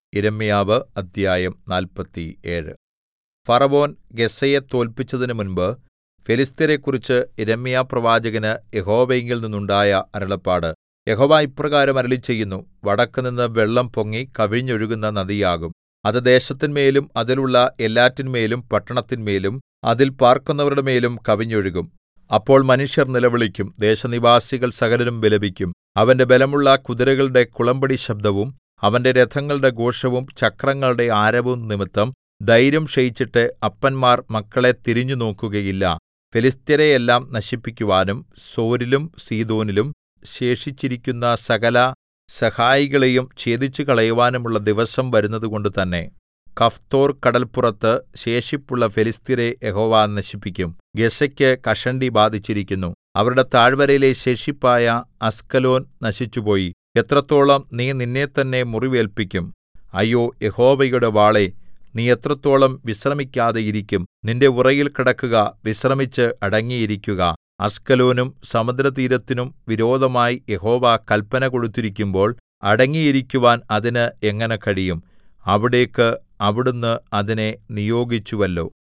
യിരെമ്യാവ് അദ്ധ്യായം നാല്പത്തിയേഴ് ഫറവോൻ ഗസ്സയെ തോല്പിച്ചതിന് മുമ്പ് ഫെലിസ്ത്യരെക്കുറിച്ച് യിരെമ്യാപ്രവാചകന് യഹോവയിങ്കൽ നിന്നുണ്ടായ അരുളപ്പാട് യഹോവ ഇപ്രകാരം അരുളിച്ചെയ്യുന്നു വടക്കുനിന്ന് വെള്ളം പൊങ്ങി കവിഞ്ഞൊഴുകുന്ന നദിയാകും അത് ദേശത്തിന്മേലും അതിലുള്ള എല്ലാറ്റിന്മേലും പട്ടണത്തിന്മേലും അതിൽ പാർക്കുന്നവരുടെ മേലും കവിഞ്ഞൊഴുകും അപ്പോൾ മനുഷ്യർ നിലവിളിക്കും ദേശനിവാസികൾ സകലരും വിലപിക്കും അവന്റെ ബലമുള്ള കുതിരകളുടെ കുളമ്പടി ശബ്ദവും അവന്റെ രഥങ്ങളുടെ ഘോഷവും ചക്രങ്ങളുടെ ആരവവും നിമിത്തം ധൈര്യം ക്ഷയിച്ചിട്ട് അപ്പന്മാർ മക്കളെ തിരിഞ്ഞുനോക്കുകയില്ല ഫെലിസ്ത്യരെയെല്ലാം നശിപ്പിക്കുവാനും സോരിലും സീദോനിലും ശേഷിച്ചിരിക്കുന്ന സകല സഹായികളെയും ഛേദിച്ചുകളയുവാനുമുള്ള ദിവസം വരുന്നതുകൊണ്ട് തന്നെ കഫ്തോർ കടല്പുറത്ത് ശേഷിപ്പുള്ള ഫെലിസ്ത്യരെ യഹോവ നശിപ്പിക്കും ഗസ്സയ്ക്ക് കഷണ്ടി ബാധിച്ചിരിക്കുന്നു അവരുടെ താഴ്വരയിലെ ശേഷിപ്പായ അസ്കലോൻ നശിച്ചുപോയി എത്രത്തോളം നീ നിന്നെത്തന്നെ മുറിവേല്പിക്കും അയ്യോ യഹോവയുടെ വാളേ നീ എത്രത്തോളം വിശ്രമിക്കാതെ ഇരിക്കും നിന്റെ ഉറയിൽ കിടക്കുക വിശ്രമിച്ച് അടങ്ങിയിരിക്കുക അസ്കലോനും സമുദ്രതീരത്തിനും വിരോധമായി യഹോവ കല്പന കൊടുത്തിരിക്കുമ്പോൾ അടങ്ങിയിരിക്കുവാൻ അതിന് എങ്ങനെ കഴിയും അവിടേക്ക് അവിടുന്ന് അതിനെ നിയോഗിച്ചുവല്ലോ